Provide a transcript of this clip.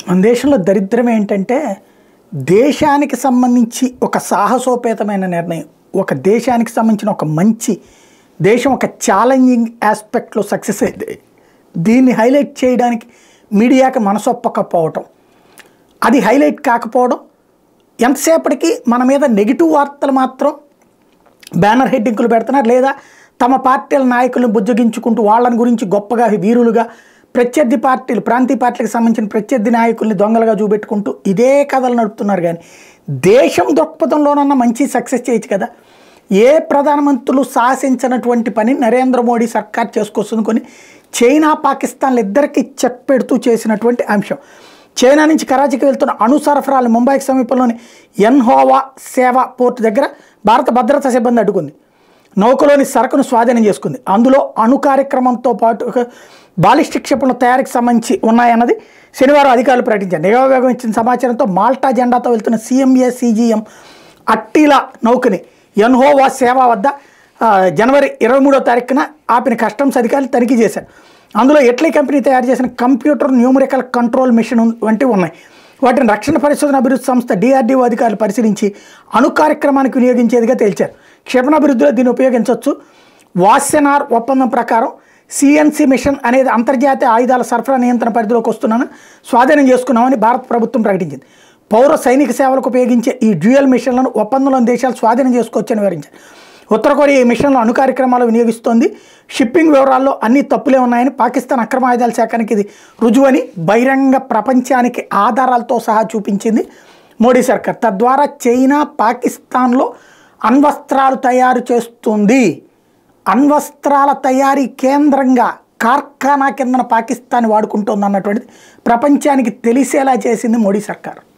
మన దేశంలో దరిద్రం ఏంటంటే దేశానికి సంబంధించి ఒక సాహసోపేతమైన నిర్ణయం ఒక దేశానికి సంబంధించిన ఒక మంచి దేశం ఒక ఛాలెంజింగ్ ఆస్పెక్ట్లో సక్సెస్ అయింది దీన్ని హైలైట్ చేయడానికి మీడియాకి మనసొప్పకపోవటం అది హైలైట్ కాకపోవడం ఎంతసేపటికి మన మీద నెగిటివ్ వార్తలు మాత్రం బ్యానర్ హెడ్డింగ్లు పెడుతున్నారు లేదా తమ పార్టీల నాయకులను బుజ్జగించుకుంటూ వాళ్ళని గురించి గొప్పగా వీరులుగా ప్రత్యర్థి పార్టీలు ప్రాంతీయ పార్టీలకు సంబంధించిన ప్రత్యర్థి నాయకుల్ని దొంగలుగా చూపెట్టుకుంటూ ఇదే కథలు నడుపుతున్నారు కానీ దేశం దృక్పథంలోనన్నా మంచి సక్సెస్ చేయొచ్చు కదా ఏ ప్రధానమంత్రులు సాహసించినటువంటి పని నరేంద్ర మోడీ సర్కార్ చేసుకొస్తుంది కొని చైనా పాకిస్తాన్లు ఇద్దరికి చెక్ పెడుతూ చేసినటువంటి అంశం చైనా నుంచి కరాచీకి వెళ్తున్న అణు సరఫరాలు ముంబైకి సమీపంలోని ఎన్హోవా సేవా పోర్టు దగ్గర భారత భద్రతా సిబ్బంది అడ్డుకుంది నౌకలోని సరకును స్వాధీనం చేసుకుంది అందులో అణు కార్యక్రమంతో పాటు ఒక బాలిస్టిక్ క్షిపణుల తయారీకి సంబంధించి ఉన్నాయన్నది శనివారం అధికారులు ప్రకటించారు నియోగం ఇచ్చిన సమాచారంతో మాల్టా జెండాతో వెళ్తున్న సీఎంఏ సీజీఎం అట్టిల నౌకని ఎన్హోవా సేవ వద్ద ఆ, జనవరి ఇరవై మూడో తారీఖున ఆపిన కస్టమ్స్ అధికారులు తనిఖీ చేశారు అందులో ఎట్లీ కంపెనీ తయారు చేసిన కంప్యూటర్ న్యూమరికల్ కంట్రోల్ మిషన్ ఉన్- వంటివి ఉన్నాయి వాటిని రక్షణ పరిశోధన అభివృద్ధి సంస్థ డిఆర్డీఓ అధికారులు పరిశీలించి అణు కార్యక్రమానికి వినియోగించేదిగా తేల్చారు క్షిపణాభివృద్ధిలో దీన్ని ఉపయోగించవచ్చు వాస్యనార్ ఒప్పందం ప్రకారం సిఎన్సి మిషన్ అనేది అంతర్జాతీయ ఆయుధాల సరఫరా నియంత్రణ పరిధిలోకి వస్తున్నాను స్వాధీనం చేసుకున్నామని భారత ప్రభుత్వం ప్రకటించింది పౌర సైనిక సేవలకు ఉపయోగించే ఈ డ్యూయల్ మిషన్లను ఒప్పందంలోని దేశాలు స్వాధీనం చేసుకోవచ్చని వివరించారు ఉత్తర కొరియా ఈ మిషన్లో అణు కార్యక్రమాలు వినియోగిస్తోంది షిప్పింగ్ వివరాల్లో అన్ని తప్పులే ఉన్నాయని పాకిస్తాన్ అక్రమ ఆయుధాల శాఖనికి ఇది రుజువని బహిరంగ ప్రపంచానికి ఆధారాలతో సహా చూపించింది మోడీ సర్కార్ తద్వారా చైనా పాకిస్తాన్లో అణ్వస్త్రాలు తయారు చేస్తుంది అణ్వస్త్రాల తయారీ కేంద్రంగా కార్ఖానా కిందన పాకిస్తాన్ వాడుకుంటోంది అన్నటువంటిది ప్రపంచానికి తెలిసేలా చేసింది మోడీ సర్కార్